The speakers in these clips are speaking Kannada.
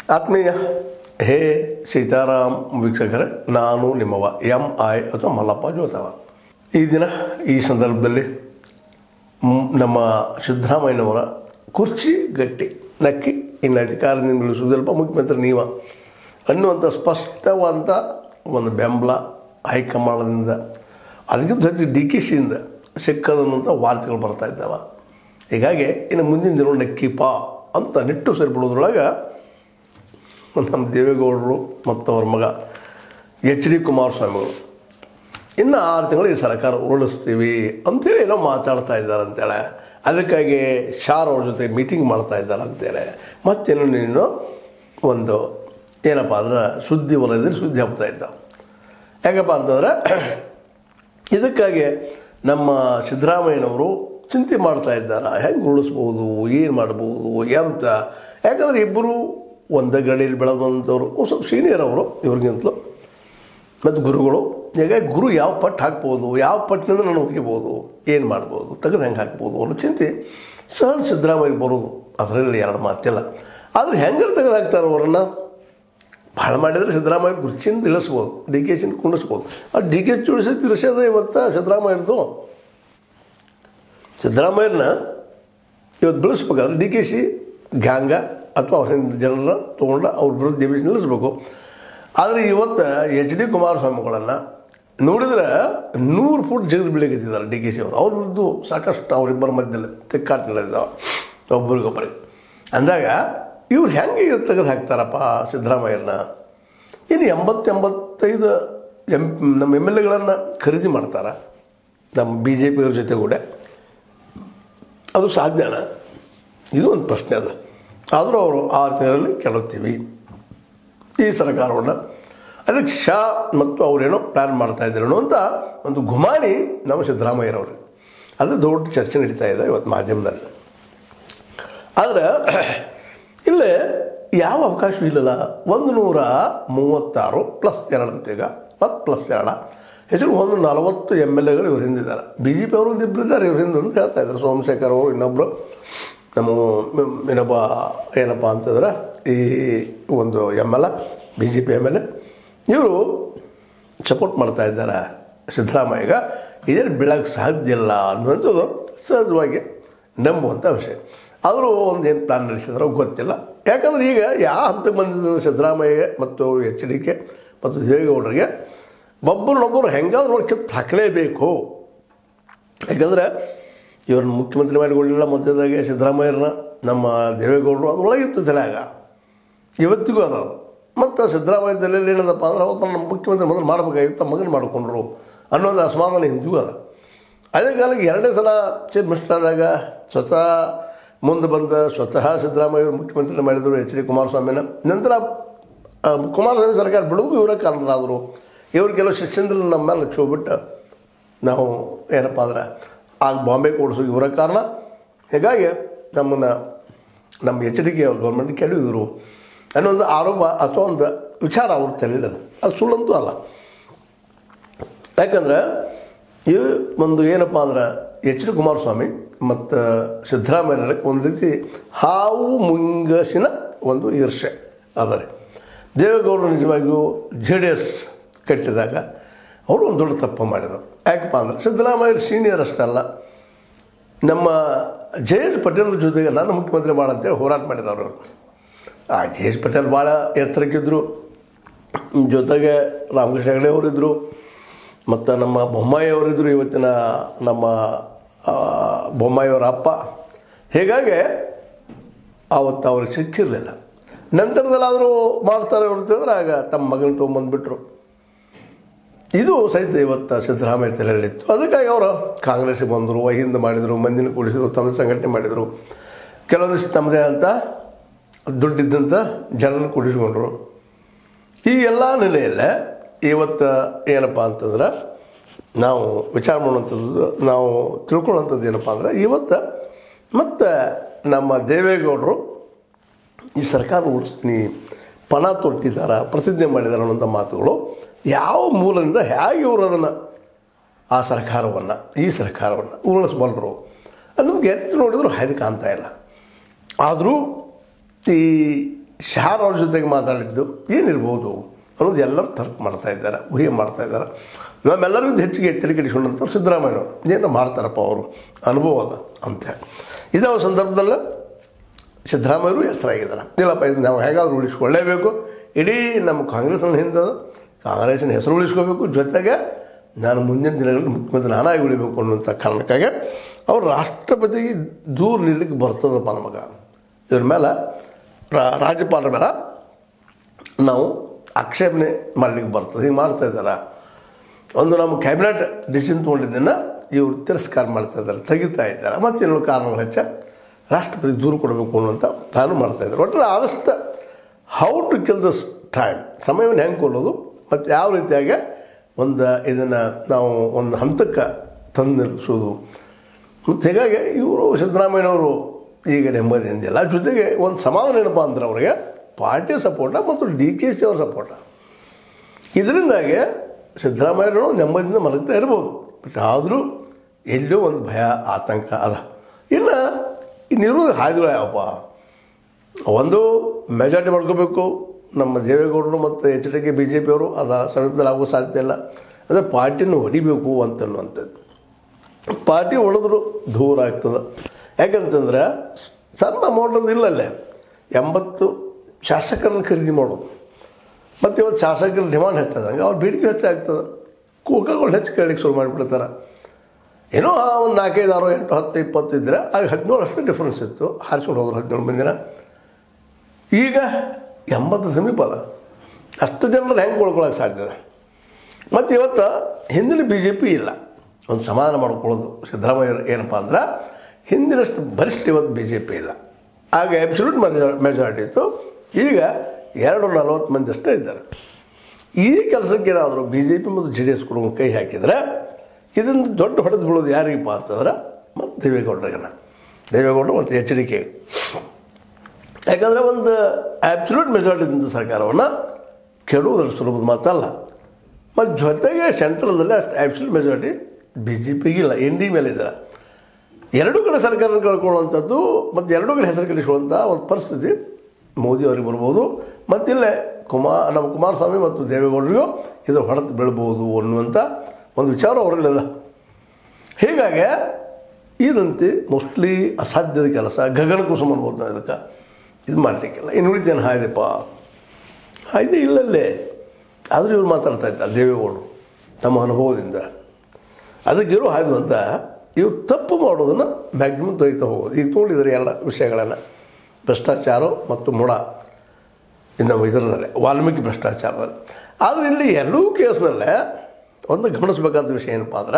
ಆತ್ಮೀಯ ಹೇ ಸೀತಾರಾಮ್ ವೀಕ್ಷಕರೇ ನಾನು ನಿಮ್ಮವ ಎಂ ಐ ಅಥವಾ ಮಲ್ಲಪ್ಪ ಜೋತವ ಈ ದಿನ ಈ ಸಂದರ್ಭದಲ್ಲಿ ಮ್- ನಮ್ಮ ಸಿದ್ದರಾಮಯ್ಯನವರ ಕುರ್ಚಿ ಗಟ್ಟಿ ನಕ್ಕಿ ಇನ್ನು ಅಧಿಕಾರದಿಂದ ಇಳಿಸುವುದಲ್ಪ ಮುಖ್ಯಮಂತ್ರಿ ನೀವ ಅನ್ನುವಂಥ ಸ್ಪಷ್ಟವಾದಂಥ ಒಂದು ಬೆಂಬಲ ಹೈಕಮಾಂಡದಿಂದ ಅದಕ್ಕಿಂತ ಹೆಚ್ಚು ಡಿ ಕೆ ಶಿಯಿಂದ ಸಿಕ್ಕದನ್ನುವಂಥ ವಾರ್ತೆಗಳು ಬರ್ತಾ ಇದ್ದಾವೆ ಹೀಗಾಗಿ ಇನ್ನು ಮುಂದಿನ ದಿನ ನಕ್ಕಿಪ ಅಂತ ನಿಟ್ಟು ಸೇರಿಬಿಡೋದ್ರೊಳಗೆ ನಮ್ಮ ದೇವೇಗೌಡರು ಮತ್ತು ಅವ್ರ ಮಗ ಎಚ್ ಡಿ ಕುಮಾರಸ್ವಾಮಿಗಳು ಇನ್ನು ಆರು ತಿಂಗಳು ಈ ಸರ್ಕಾರ ಉರುಳಿಸ್ತೀವಿ ಅಂಥೇಳಿ ಏನೋ ಮಾತಾಡ್ತಾ ಇದ್ದಾರೆ ಅಂತೇಳಿ ಅದಕ್ಕಾಗಿ ಶಾರ್ ಅವ್ರ ಜೊತೆ ಮೀಟಿಂಗ್ ಮಾಡ್ತಾ ಇದ್ದಾರೆ ಅಂತೇಳಿ ಮತ್ತೇನು ನೀನು ಒಂದು ಏನಪ್ಪ ಅಂದ್ರೆ ಸುದ್ದಿ ವಲಯದಲ್ಲಿ ಸುದ್ದಿ ಹಬ್ತಾ ಇದ್ದಾವೆ ಯಾಕಪ್ಪ ಅಂತಂದರೆ ಇದಕ್ಕಾಗಿ ನಮ್ಮ ಸಿದ್ದರಾಮಯ್ಯನವರು ಚಿಂತೆ ಮಾಡ್ತಾ ಇದ್ದಾರೆ ಹೆಂಗೆ ಉಳಿಸ್ಬೋದು ಏನು ಮಾಡ್ಬೋದು ಅಂತ ಯಾಕಂದರೆ ಇಬ್ಬರು ಒಂದೇ ಗಡಿಯಲ್ಲಿ ಬೆಳೆದಂಥವ್ರು ಒಂದ್ ಸ್ವಲ್ಪ ಸೀನಿಯರ್ ಅವರು ಇವ್ರಿಗಿಂತಲೂ ಮತ್ತು ಗುರುಗಳು ಹೀಗಾಗಿ ಗುರು ಯಾವ ಪಟ್ಟು ಹಾಕ್ಬೋದು ಯಾವ ಪಟ್ಟಿನಿಂದ ನಾನು ಹೋಗಿಬೋದು ಏನು ಮಾಡ್ಬೋದು ತೆಗೆದು ಹೆಂಗೆ ಹಾಕ್ಬೋದು ಅನ್ನೋ ಚಿಂತೆ ಸಹಜ ಸಿದ್ದರಾಮಯ್ಯ ಬರೋದು ಅದರಲ್ಲಿ ಎರಡು ಮಾತಿಲ್ಲ ಆದರೆ ಹೆಂಗಾರು ತೆಗೆದು ಹಾಕ್ತಾರೆ ಅವರನ್ನು ಭಾಳ ಮಾಡಿದರೆ ಸಿದ್ದರಾಮಯ್ಯ ಕುರ್ಚಿಯಿಂದ ಇಳಿಸ್ಬೋದು ಡಿ ಕೆ ಶಿನ ಕುಂಡಿಸ್ಬೋದು ಆ ಡಿ ಕೆ ಚುಡಿಸಿ ತಿರ್ಸೋದೇ ಇವತ್ತು ಸಿದ್ದರಾಮಯ್ಯದು ಸಿದ್ದರಾಮಯ್ಯನ ಇವತ್ತು ಬೆಳೆಸ್ಬೇಕಾದ್ರೆ ಡಿ ಕೆ ಶಿ ಗ್ಯಾಂಗ ಅಥವಾ ಅವರಿಂದ ಜನರ ತೊಗೊಂಡು ಅವ್ರ ವಿರುದ್ಧ ದೇವಿ ನಿಲ್ಲಿಸ್ಬೇಕು ಆದರೆ ಇವತ್ತು ಎಚ್ ಡಿ ಕುಮಾರಸ್ವಾಮಿಗಳನ್ನು ನೋಡಿದ್ರೆ ನೂರು ಫುಟ್ ಜಗದು ಬೆಳಗಿದ್ದಾರೆ ಡಿ ಕೆ ಶಿ ಅವರು ಅವ್ರ ವಿರುದ್ಧ ಸಾಕಷ್ಟು ಅವರಿಬ್ಬರ ಮಧ್ಯದಲ್ಲಿ ತಿಕ್ಕಾಟ ನಡೆದಿದ್ದಾವೆ ಒಬ್ರಿಗೊಬ್ಬರಿಗೆ ಅಂದಾಗ ಇವ್ರು ಹೆಂಗೆ ತೆಗೆದು ಹಾಕ್ತಾರಪ್ಪ ಸಿದ್ದರಾಮಯ್ಯರನ್ನ ಇನ್ನು ಎಂಬತ್ತು ಎಂಬತ್ತೈದು ಎಂ ನಮ್ಮ ಎಮ್ ಎಲ್ ಎಗಳನ್ನು ಖರೀದಿ ಮಾಡ್ತಾರೆ ನಮ್ಮ ಬಿ ಜೆ ಪಿಯವ್ರ ಜೊತೆ ಕೂಡ ಅದು ಸಾಧ್ಯನಾ ಇದು ಒಂದು ಪ್ರಶ್ನೆ ಅದ ಆದರೂ ಅವರು ಆರು ತಿಂಗಳಲ್ಲಿ ಕೆಡುತ್ತೀವಿ ಈ ಸರ್ಕಾರವನ್ನು ಅದಕ್ಕೆ ಶಾ ಮತ್ತು ಅವರೇನೋ ಪ್ಲ್ಯಾನ್ ಮಾಡ್ತಾ ಇದ್ದಾರೇನೋ ಅಂತ ಒಂದು ಗುಮಾನಿ ನಮ್ಮ ಸಿದ್ದರಾಮಯ್ಯರವರು ಅದು ದೊಡ್ಡ ಚರ್ಚೆ ನಡೀತಾ ಇದೆ ಇವತ್ತು ಮಾಧ್ಯಮದಲ್ಲಿ ಆದರೆ ಇಲ್ಲೇ ಯಾವ ಅವಕಾಶ ಇಲ್ಲಲ್ಲ ಒಂದು ನೂರ ಮೂವತ್ತಾರು ಪ್ಲಸ್ ಎರಡು ಅಂತೀಗ ಮತ್ತು ಪ್ಲಸ್ ಎರಡ ಹೆಚ್ಚು ಒಂದು ನಲವತ್ತು ಎಮ್ ಎಲ್ ಎಗಳು ಇವ್ರ ಹಿಂದಿದ್ದಾರೆ ಬಿ ಜೆ ಪಿ ಅವರು ಒಂದು ಇಬ್ಬರು ಇದ್ದಾರೆ ಇವ್ರ ಹಿಂದೆ ಅಂತ ಹೇಳ್ತಾ ಇದ್ದಾರೆ ಸೋಮಶೇಖರ್ ಅವರು ಇನ್ನೊಬ್ಬರು ನಮ್ಮ ಇನ್ನೊಬ್ಬ ಏನಪ್ಪ ಅಂತಂದ್ರೆ ಈ ಒಂದು M L A B J P M L A ಇವರು ಸಪೋರ್ಟ್ ಮಾಡ್ತಾ ಇದ್ದಾರೆ ಸಿದ್ದರಾಮಯ್ಯಗ ಇದೇನು ಬೀಳಕ್ಕೆ ಸಾಧ್ಯ ಇಲ್ಲ ಅನ್ನುವಂಥದ್ದು ಸಹಜವಾಗಿ ನಂಬುವಂಥ ವಿಷಯ ಆದರೂ ಒಂದು ಏನು ಪ್ಲಾನ್ ನಡೆಸಿದ್ರೋ ಗೊತ್ತಿಲ್ಲ ಯಾಕಂದ್ರೆ ಈಗ ಯಾವ ಹಂತಕ್ಕೆ ಬಂದಿದೆ ಸಿದ್ದರಾಮಯ್ಯ ಮತ್ತು ಎಚ್ ಡಿ ಕೆ ಮತ್ತು ದೇವೇಗೌಡರಿಗೆ ಒಬ್ಬರನ್ನೊಬ್ಬರು ಹೆಂಗಾದ್ರೂ ನೋಡಿ ಕಿತ್ತು ಹಾಕಲೇಬೇಕು ಯಾಕಂದರೆ ಇವ್ರನ್ನ ಮುಖ್ಯಮಂತ್ರಿ ಮಾಡಿಕೊಳ್ಳಿಲ್ಲ ಮಧ್ಯದಾಗೆ ಸಿದ್ದರಾಮಯ್ಯರನ್ನ ನಮ್ಮ ದೇವೇಗೌಡರು ಅದರೊಳಗಿತ್ತು ತಲೆಯಾಗ ಇವತ್ತಿಗೂ ಅದ ಅದು ಮತ್ತು ಸಿದ್ದರಾಮಯ್ಯ ತಲೆಯಲ್ಲಿ ಏನದಪ್ಪ ಅಂದ್ರೆ ಅವತ್ತು ನಮ್ಮ ಮುಖ್ಯಮಂತ್ರಿ ಮೊದಲು ಮಾಡಬೇಕಾಗಿತ್ತು ಮಗನ ಮಾಡಿಕೊಂಡ್ರು ಅನ್ನೋದು ಅಸಮಾಧಾನ ಹಿಂದಿಗೂ ಅದ ಅದೇ ಕಾಲಕ್ಕೆ ಎರಡನೇ ಸಲ ಚೀಫ್ ಮಿನಿಸ್ಟರ್ ಆದಾಗ ಸ್ವತಃ ಮುಂದೆ ಬಂದ ಸ್ವತಃ ಸಿದ್ದರಾಮಯ್ಯ ಅವರು ಮುಖ್ಯಮಂತ್ರಿ ಮಾಡಿದರು ಎಚ್ ಡಿ ಕುಮಾರಸ್ವಾಮಿನ ನಂತರ ಆ, ಕುಮಾರಸ್ವಾಮಿ ಸರ್ಕಾರ ಬಿಡೋದು ಇವರೇ ಕಾರಣರಾದರು ಇವ್ರು ಕೆಲವು ಶಿಷ್ಯಂದ್ರ ನಮ್ಮ ಮೇಲೆ ಲಕ್ಷ ಹೋಗ್ಬಿಟ್ಟು ನಾವು ಏನಪ್ಪ ಅಂದ್ರೆ ಆಗ ಬಾಂಬೆ ಕೊಡಿಸೋ ಇವರ ಕಾರಣ ಹೀಗಾಗಿ ನಮ್ಮನ್ನು ನಮ್ಮ ಎಚ್ ಡಿ ಕೆ ಗೌರ್ಮೆಂಟ್ ಕೆಡವಿದರು ಅನ್ನೋ ಒಂದು ಆರೋಪ ಅಥವಾ ಒಂದು ವಿಚಾರ ಅವ್ರ ತಲೆಯದು ಅದು ಸುಳ್ಳಂತೂ ಅಲ್ಲ ಯಾಕಂದ್ರೆ ಈ ಒಂದು ಏನಪ್ಪ ಅಂದ್ರೆ ಎಚ್ ಡಿ ಕುಮಾರಸ್ವಾಮಿ ಮತ್ತು ಸಿದ್ದರಾಮಯ್ಯರಿಗೆ ಒಂದು ರೀತಿ ಹಾವು ಮುಂಗಸಿನ ಒಂದು ಈರ್ಷೆ ಅದ ರೀ ದೇವೇಗೌಡರು ನಿಜವಾಗಿಯೂ ಜೆ ಡಿ ಎಸ್ ಕಟ್ಟಿದಾಗ ಅವರು ಒಂದು ದೊಡ್ಡ ತಪ್ಪು ಮಾಡಿದರು ಯಾಕಪ್ಪ ಅಂದ್ರೆ ಸಿದ್ದರಾಮಯ್ಯ ಸೀನಿಯರ್ ಅಷ್ಟೇ ಅಲ್ಲ ನಮ್ಮ ಜೆ ಎಸ್ ಪಟೇಲ್ ಜೊತೆಗೆ ನಾನು ಮುಖ್ಯಮಂತ್ರಿ ಮಾಡಂತೇಳಿ ಹೋರಾಟ ಮಾಡಿದವರು ಅವರು ಆ ಜೆ ಎಸ್ ಪಟೇಲ್ ಭಾಳ ಎತ್ತರಕ್ಕಿದ್ದರು ಜೊತೆಗೆ ರಾಮಕೃಷ್ಣ ಹೆಗಡೆ ಅವರಿದ್ದರು ಮತ್ತು ನಮ್ಮ ಬೊಮ್ಮಾಯಿ ಅವರಿದ್ದರು ಇವತ್ತಿನ ನಮ್ಮ ಆ, ಬೊಮ್ಮಾಯಿಯವರ ಅಪ್ಪ ಹೀಗಾಗಿ ಆವತ್ತು ಅವ್ರಿಗೆ ಸಿಕ್ಕಿರಲಿಲ್ಲ ನಂತರದಲ್ಲಾದರೂ ಮಾಡ್ತಾರೆ ಹೊರತಿದ್ರೆ ಆಗ ತಮ್ಮ ಮಗನ ತೊಗೊಂಬಂದ್ಬಿಟ್ರು ಇದು ಸಹಿತ ಇವತ್ತು ಸಿದ್ದರಾಮಯ್ಯ ತಲೆಯಲ್ಲಿತ್ತು ಅದಕ್ಕಾಗಿ ಅವರು ಕಾಂಗ್ರೆಸ್ಗೆ ಬಂದರು ಹಿಂದೆ ಮಾಡಿದರು ಮಂದಿನ ಕೂಡಿಸಿದ್ರು ತಮ್ಮ ಸಂಘಟನೆ ಮಾಡಿದರು ಕೆಲವೊಂದಿಷ್ಟು ತಮ್ಮದೇ ಅಂತ ದುಡ್ಡಿದ್ದಂಥ ಜನರನ್ನು ಕೂಡಿಸ್ಕೊಂಡ್ರು ಈ ಎಲ್ಲ ನೆಲೆಯಲ್ಲೇ ಇವತ್ತು ಏನಪ್ಪ ಅಂತಂದ್ರೆ ನಾವು ವಿಚಾರ ಮಾಡುವಂಥದ್ದು ನಾವು ತಿಳ್ಕೊಳ್ಳುವಂಥದ್ದು ಏನಪ್ಪ ಅಂದ್ರೆ ಇವತ್ತು ಮತ್ತು ನಮ್ಮ ದೇವೇಗೌಡರು ಈ ಸರ್ಕಾರ ಉಳಿಸ್ತೀನಿ ಪಣ ತೊಟ್ಟಿದ್ದಾರ ಪ್ರತಿಜ್ಞೆ ಮಾಡಿದ್ದಾರೆ ಅನ್ನೋಂಥ ಮಾತುಗಳು ಯಾವ ಮೂಲದಿಂದ ಹೇಗೆ ಇವರು ಅದನ್ನು ಆ ಸರ್ಕಾರವನ್ನು ಈ ಸರ್ಕಾರವನ್ನು ಉರುಳಿಸ್ಬಲ್ಲರು ಅನ್ನೋದು ಎತ್ತು ನೋಡಿದ್ರು ಹಾಯ್ದು ಕಾಣ್ತಾ ಇಲ್ಲ ಆದರೂ ಈ ಶಾರ್ ಅವ್ರ ಜೊತೆಗೆ ಮಾತಾಡಿದ್ದು ಏನಿರ್ಬೋದು ಅನ್ನೋದು ಎಲ್ಲರೂ ತರ್ಕ ಮಾಡ್ತಾ ಇದ್ದಾರೆ ಊಹೆ ಮಾಡ್ತಾ ಇದ್ದಾರೆ ನಮ್ಮೆಲ್ಲರಿಗೂ ಹೆಚ್ಚಿಗೆ ಎಚ್ಚರಿಕೆಡಿಸ್ಕೊಂಡಂಥವ್ರು ಸಿದ್ದರಾಮಯ್ಯನವರು ಏನು ಮಾಡ್ತಾರಪ್ಪ ಅವರು ಅನುಭವ ಅದ ಅಂತ ಇದೇ ಒಂದು ಸಂದರ್ಭದಲ್ಲಿ ಸಿದ್ದರಾಮಯ್ಯರು ಹೆಸರಾಗಿದ್ದಾರೆ ಇಲ್ಲಪ್ಪ ಇದು ನಾವು ಹೇಗಾದ್ರೂ ಉಳಿಸ್ಕೊಳ್ಳೇಬೇಕು ಇಡೀ ನಮ್ಮ ಕಾಂಗ್ರೆಸ್ನ ಹಿಂದೆ ಕಾಂಗ್ರೆಸ್ಸಿನ ಹೆಸರು ಉಳಿಸ್ಕೋಬೇಕು ಜೊತೆಗೆ ನಾನು ಮುಂದಿನ ದಿನಗಳಲ್ಲಿ ಮುಖ್ಯಮಂತ್ರಿ ನಾನಾಗಿ ಉಳಿಬೇಕು ಅನ್ನುವಂಥ ಕಾರಣಕ್ಕಾಗಿ ಅವ್ರು ರಾಷ್ಟ್ರಪತಿಗೆ ದೂರ ನಿಲ್ಲಕ್ಕೆ ಬರ್ತದಪ್ಪ ನಮಗೆ ಇದ್ರ ಮೇಲೆ ರಾ- ರಾಜ್ಯಪಾಲರ ಮೇಲೆ ನಾವು ಆಕ್ಷೇಪಣೆ ಮಾಡಲಿಕ್ಕೆ ಬರ್ತದೆ ಹಿಂಗೆ ಮಾಡ್ತಾ ಇದ್ದಾರೆ ಒಂದು ನಮ್ಮ ಕ್ಯಾಬಿನೆಟ್ ಡಿಸಿಷನ್ ತೊಗೊಂಡಿದ್ದನ್ನು ಇವರು ತಿರಸ್ಕಾರ ಮಾಡ್ತಾ ಇದ್ದಾರೆ ತೆಗಿತಾ ಇದ್ದಾರೆ ಮತ್ತು ಇನ್ನೊಂದು ಕಾರಣಗಳು ಹೆಚ್ಚ ರಾಷ್ಟ್ರಪತಿ ದೂರ ಕೊಡಬೇಕು ಅನ್ನುವಂಥ ಪ್ಲಾನು ಮಾಡ್ತಾ ಇದ್ದಾರೆ ಒಟ್ಟು ಆದಷ್ಟು how to kill this time ಸಮಯವನ್ನು ಹೆಂಗೆ ಕೊಲ್ಲೋದು ಮತ್ತು ಯಾವ ರೀತಿಯಾಗಿ ಒಂದು ಇದನ್ನು ನಾವು ಒಂದು ಹಂತಕ್ಕೆ ತಂದು ನಿಲ್ಲಿಸೋದು ಮತ್ತು ಹೀಗಾಗಿ ಇವರು ಸಿದ್ದರಾಮಯ್ಯನವರು ಈಗ ನೆಮ್ಮದಿಯಿಂದಿಲ್ಲ ಜೊತೆಗೆ ಒಂದು ಸಮಾಧಾನ ಏನಪ್ಪ ಅಂದ್ರೆ ಅವರಿಗೆ ಪಾರ್ಟಿ ಸಪೋರ್ಟ ಮತ್ತು ಡಿ ಕೆ ಸಿ ಅವ್ರ ಸಪೋರ್ಟ ಇದರಿಂದಾಗಿ ಸಿದ್ದರಾಮಯ್ಯನವರು ನೆಮ್ಮದಿಯಿಂದ ಮಲಗ್ತಾ ಇರ್ಬೋದು ಬಟ್ ಆದರೂ ಎಲ್ಲೋ ಒಂದು ಭಯ ಆತಂಕ ಅದ ಇನ್ನು ಇನ್ನಿರೋದು ಹಾದಿಗಳು ಯಾವಪ್ಪ ಒಂದು ಮೆಜಾರಿಟಿ ಮಾಡ್ಕೋಬೇಕು ನಮ್ಮ ದೇವೇಗೌಡರು ಮತ್ತು H D K B J ಪಿಯವರು ಅದ ಸಮೀಪದಲ್ಲಿ ಆಗೋ ಸಾಧ್ಯತೆ ಇಲ್ಲ ಅಂದರೆ ಪಾರ್ಟಿನ ಹೊಡಿಬೇಕು ಅಂತನ್ನುವಂಥದ್ದು ಪಾರ್ಟಿ ಹೊಡೆದ್ರು ದೂರ ಆಗ್ತದೆ ಯಾಕಂತಂದ್ರೆ ಸಣ್ಣ ಅಮೌಂಟ್ ಇಲ್ಲಲ್ಲೇ ಎಂಬತ್ತು ಶಾಸಕರನ್ನ ಖರೀದಿ ಮಾಡೋದು ಮತ್ತು ಇವತ್ತು ಶಾಸಕರ ಡಿಮಾಂಡ್ ಹೆಚ್ಚಾದಂಗೆ ಅವ್ರ ಬೇಡಿಕೆ ಹೆಚ್ಚಾಗ್ತದೆ ಕೂಕಗಳು ಹೆಚ್ಚು ಕೇಳಲಿಕ್ಕೆ ಶುರು ಮಾಡಿಬಿಡ್ತಾರೆ ಏನೋ ಆ ಒಂದು ನಾಲ್ಕೈದು ಆರು ಎಂಟು ಹತ್ತು ಇಪ್ಪತ್ತು ಇದ್ದರೆ ಆಗ ಹದಿನೇಳು ಅಷ್ಟು ಡಿಫ್ರೆನ್ಸ್ ಇತ್ತು ಹಾರಿಸ್ಕೊಂಡು ಹೋದ್ರು ಹದಿನೇಳು ಮಂದಿನ ಈಗ ಎಂಬತ್ತು ಸಮೀಪ ಅದ ಅಷ್ಟು ಜನರು ಹೆಂಗೆ ಕೊಳ್ಕೊಳಕ್ಕೆ ಸಾಧ್ಯ ಇದೆ ಮತ್ತು ಇವತ್ತು ಹಿಂದಿನ ಬಿ ಜೆ ಪಿ ಇಲ್ಲ ಒಂದು ಸಮಾಧಾನ ಮಾಡ್ಕೊಳ್ಳೋದು ಸಿದ್ದರಾಮಯ್ಯ ಏನಪ್ಪ ಅಂದ್ರೆ ಹಿಂದಿನಷ್ಟು ಬಲಿಷ್ಠ ಇವತ್ತು ಬಿ ಜೆ ಪಿ ಇಲ್ಲ ಆಗ ಅಬ್ಸಲ್ಯೂಟ್ ಮೆಜಾರಿಟಿ ಇತ್ತು ಈಗ ಎರಡು ನಲವತ್ತು ಮಂದಿ ಅಷ್ಟೇ ಇದ್ದಾರೆ ಈ ಕೆಲಸಕ್ಕೆ ಏನಾದರೂ ಬಿ ಜೆ ಪಿ ಮತ್ತು ಜೆ ಡಿ ಎಸ್ ಕೂಡ ಕೈ ಹಾಕಿದರೆ ಇದನ್ನು ದೊಡ್ಡ ಹೊಡೆದು ಬೀಳೋದು ಯಾರಿಗಪ್ಪ ಅಂತಂದ್ರೆ ಮತ್ತು ದೇವೇಗೌಡರಿಗೆ ದೇವೇಗೌಡರು ಮತ್ತು ಎಚ್ ಡಿ ಕೆ ಯಾಕಂದರೆ ಒಂದು ಆ್ಯಬ್ಸಲ್ಯೂಟ್ ಮೆಜಾರಿಟಿದಿಂದ ಸರ್ಕಾರವನ್ನು ಕೆಡುವುದರ ಸುಲಭದ ಮಾತಲ್ಲ ಮತ್ತು ಜೊತೆಗೆ ಸೆಂಟ್ರಲ್ದಲ್ಲಿ ಅಷ್ಟು ಆ್ಯಬ್ಸಲ್ಯೂಟ್ ಮೆಜಾರಿಟಿ ಬಿ ಜೆ ಪಿಗಿಲ್ಲ ಎನ್ ಡಿ ಮೇಲೆ ಇದ್ದಾರೆ ಎರಡೂ ಕಡೆ ಸರ್ಕಾರ ಕಳ್ಕೊಳ್ಳುವಂಥದ್ದು ಮತ್ತು ಎರಡೂ ಕಡೆ ಹೆಸರು ಕೆಡಿಸುವಂಥ ಒಂದು ಪರಿಸ್ಥಿತಿ ಮೋದಿ ಅವರಿಗೆ ಬರ್ಬೋದು ಮತ್ತಿಲ್ಲೇ ಕುಮಾರ್ ನಮ್ಮ ಕುಮಾರಸ್ವಾಮಿ ಮತ್ತು ದೇವೇಗೌಡರಿಗೂ ಇದು ಹೊಡೆದು ಬೀಳ್ಬೋದು ಅನ್ನುವಂಥ ಒಂದು ವಿಚಾರ ಅವರಲ್ಲಿದೆ ಹೀಗಾಗಿ ಇದಂತೆ ಮೋಸ್ಟ್ಲಿ ಅಸಾಧ್ಯದ ಕೆಲಸ ಗಗನ ಕುಸುಮ ಅನ್ಬೋದು ನಾವು ಇದಕ್ಕೆ ಇದು ಮಾಡಲಿಕ್ಕಿಲ್ಲ ಇನ್ನು ಉಳಿತೇನು ಹಾಯ್ದೆಪ್ಪ ಹಾಯ್ದೆ ಇಲ್ಲಲ್ಲೇ ಆದರೂ ಇವ್ರು ಮಾತಾಡ್ತಾ ಇದ್ದಾರೆ ದೇವೇಗೌಡರು ನಮ್ಮ ಅನುಭವದಿಂದ ಅದಕ್ಕಿರೋ ಹಾಯ್ದು ಅಂತ ಇವ್ರು ತಪ್ಪು ಮಾಡೋದನ್ನು ಮ್ಯಾಕ್ಸಿಮಮ್ ತೊಯ್ತಾ ಹೋಗೋದು ಈಗ ತೊಗೊಂಡಿದ್ದಾರೆ ಎಲ್ಲ ವಿಷಯಗಳನ್ನು ಭ್ರಷ್ಟಾಚಾರ ಮತ್ತು ಮುಡ ಇದು ನಮ್ಮ ಇದರಲ್ಲೇ ವಾಲ್ಮೀಕಿ ಭ್ರಷ್ಟಾಚಾರದಲ್ಲಿ ಆದರೆ ಇಲ್ಲಿ ಎರಡೂ ಕೇಸ್ನಲ್ಲೇ ಒಂದು ಗಮನಿಸಬೇಕಾದ ವಿಷಯ ಏನಪ್ಪ ಅಂದ್ರೆ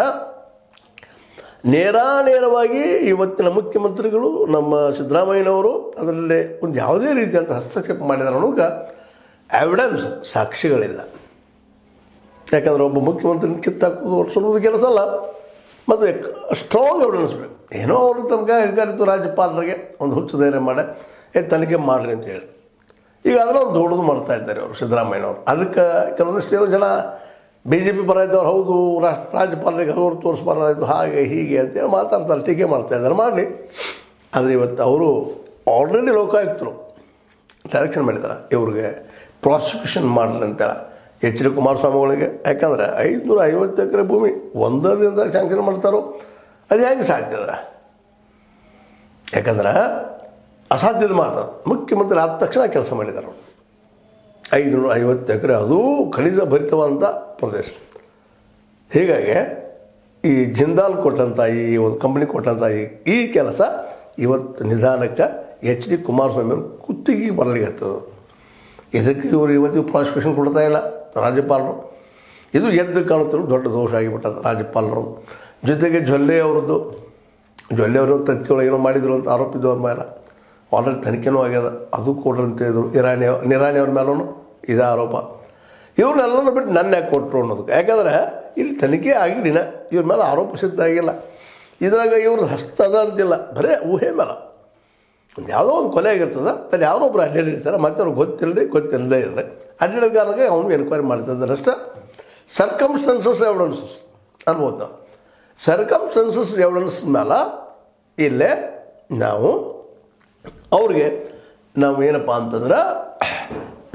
ನೇರಾನೇರವಾಗಿ ಇವತ್ತಿನ ಮುಖ್ಯಮಂತ್ರಿಗಳು ನಮ್ಮ ಸಿದ್ದರಾಮಯ್ಯನವರು ಅದರಲ್ಲಿ ಒಂದು ಯಾವುದೇ ರೀತಿಯಂಥ ಹಸ್ತಕ್ಷೇಪ ಮಾಡಿದಾರೆ ಅನ್ನೋಕೆ ಎವಿಡೆನ್ಸ್ ಸಾಕ್ಷಿಗಳಿಲ್ಲ ಯಾಕಂದ್ರೆ ಒಬ್ಬ ಮುಖ್ಯಮಂತ್ರಿನ ಕಿತ್ತಾಕೋದು ಸುಲಭದ ಕೆಲಸ ಅಲ್ಲ ಮತ್ತು ಸ್ಟ್ರಾಂಗ್ ಎವಿಡೆನ್ಸ್ ಬೇಕು ಏನೋ ಅವರು ತನಕ ಅಧಿಕಾರಿತ್ತು ರಾಜ್ಯಪಾಲರಿಗೆ ಒಂದು ಹುಚ್ಚು ಧೈರ್ಯ ಮಾಡಿ ಏ ತನಿಖೆ ಮಾಡಿರಿ ಅಂತ ಹೇಳಿ ಈಗ ಅದನ್ನ ಒಂದು ದೊಡ್ಡದು ಮಾಡ್ತಾ ಇದ್ದಾರೆ ಅವರು ಸಿದ್ದರಾಮಯ್ಯನವರು ಅದಕ್ಕೆ ಕೆಲವೊಂದಿಷ್ಟು ಏನೋ ಜನ ಬಿ ಜೆ ಪಿ ಪರ ಇದ್ದವ್ರು ಹೌದು ರಾಷ್ಟ್ರ ರಾಜ್ಯಪಾಲರಿಗೆ ಅವರು ತೋರಿಸ್ಬಾರ್ದಾಯ್ತು ಹಾಗೆ ಹೀಗೆ ಅಂತೇಳಿ ಮಾತಾಡ್ತಾರೆ ಟೀಕೆ ಮಾಡ್ತಾ ಇದ್ದಾರೆ ಮಾಡಲಿ ಆದರೆ ಇವತ್ತು ಅವರು ಆಲ್ರೆಡಿ ಲೋಕಾಯುಕ್ತರು ಡೈರೆಕ್ಷನ್ ಮಾಡಿದ್ದಾರೆ ಇವ್ರಿಗೆ ಪ್ರಾಸಿಕ್ಯೂಷನ್ ಮಾಡಲಿ ಅಂತೇಳಿ ಎಚ್ ಡಿ ಕುಮಾರಸ್ವಾಮಿಗಳಿಗೆ ಯಾಕಂದ್ರೆ ಐದುನೂರ ಐವತ್ತು ಎಕರೆ ಭೂಮಿ ಒಂದೇ ದಿನದಾಗ ಶಾಂಕ್ಷನ್ ಮಾಡ್ತಾರೋ ಅದು ಹೆಂಗೆ ಸಾಧ್ಯ ಅದ ಯಾಕಂದ್ರೆ ಅಸಾಧ್ಯದ ಮಾತು ಮುಖ್ಯಮಂತ್ರಿ ಆದ ತಕ್ಷಣ ಕೆಲಸ ಮಾಡಿದ್ದಾರೆ ಅವ್ರು. ಐದುನೂರ ಐವತ್ತು ಎಕರೆ ಅದು ಖನಿಜ ಭರಿತವಾದಂಥ ಪ್ರದೇಶ ಹೀಗಾಗಿ ಈ ಜಿಂದಾಲ್ ಕೊಟ್ಟಂಥ ಈ ಒಂದು ಕಂಪ್ನಿ ಕೊಟ್ಟಂಥ ಈ ಈ ಕೆಲಸ ಇವತ್ತು ನಿಧಾನಕ್ಕೆ ಎಚ್ ಡಿ ಕುಮಾರಸ್ವಾಮಿ ಅವರು ಕುತ್ತಿಗೆ ಬರಲಿಕ್ಕೆ ಇದಕ್ಕೆ ಇವರು ಇವತ್ತಿಗೆ ಪ್ರಾಸಿಕ್ಯೂಷನ್ ಕೊಡ್ತಾ ಇಲ್ಲ ರಾಜ್ಯಪಾಲರು ಇದು ಎದ್ದು ಕಾಣುತ್ತಿರೋ ದೊಡ್ಡ ದೋಷ ಆಗಿಬಿಟ್ಟದ ರಾಜ್ಯಪಾಲರು ಜೊತೆಗೆ ಜೊಲ್ಲೆ ಅವ್ರದ್ದು ಜೊಲ್ಲೆ ಅವರು ತತ್ತಿಯೊಳಗೇನೋ ಮಾಡಿದ್ರು ಅಂತ ಆರೋಪಿದ್ದು ಅವ್ರ ಮೇಲೆ ಆಲ್ರೆಡಿ ತನಿಖೆನೂ ಆಗ್ಯದ ಅದು ಕೊಡ್ರಿ ಅಂತ ಹೇಳಿದ್ರು ಇರಾನಿ ನಿರಾಣಿ ಅವ್ರ ಮೇಲೂ ಇದೇ ಆರೋಪ ಇವ್ರನ್ನೆಲ್ಲನೂ ಬಿಟ್ಟು ನನ್ನ ಯಾಕೆ ಕೊಟ್ಟರು ಅನ್ನೋದಕ್ಕೆ ಯಾಕಂದ್ರೆ ಇಲ್ಲಿ ತನಿಖೆ ಆಗಿರಿನ ಇವ್ರ ಮೇಲೆ ಆರೋಪ ಸಿದ್ಧ ಆಗಿಲ್ಲ ಇದ್ರಾಗ ಇವ್ರದ್ದು ಹಸ್ತ ಅದ ಅಂತಿಲ್ಲ ಬರೇ ಊಹೆ ಮೇಲೆ ಒಂದು ಯಾವುದೋ ಒಂದು ಕೊಲೆ ಆಗಿರ್ತದೆ ಅಲ್ಲಿ ಯಾರೋ ಒಬ್ರು ಅಡ್ಡಾಡಿರ್ತಾರೆ ಮತ್ತೆ ಅವ್ರಿಗೆ ಗೊತ್ತಿರಲಿ ಗೊತ್ತಿಲ್ಲದೆ ಇರಲಿ ಅಡ್ಡಾಡಿದ ಕಾರಣಕ್ಕೆ ಅವನು ಎನ್ಕ್ವೈರಿ ಮಾಡ್ತಿದ್ದಾರೆ ಅಷ್ಟೇ ಸರ್ಕಮ್ಸ್ಟೆನ್ಸಸ್ ಎವಿಡೆನ್ಸಸ್ ಅನ್ಬೋದು ನಾವು ಸರ್ಕಮ್ಸ್ಟೆನ್ಸಸ್ ಎವಿಡೆನ್ಸ್ ಮೇಲೆ ಇಲ್ಲೇ ನಾವು ಅವ್ರಿಗೆ ನಾವು ಏನಪ್ಪ ಅಂತಂದ್ರೆ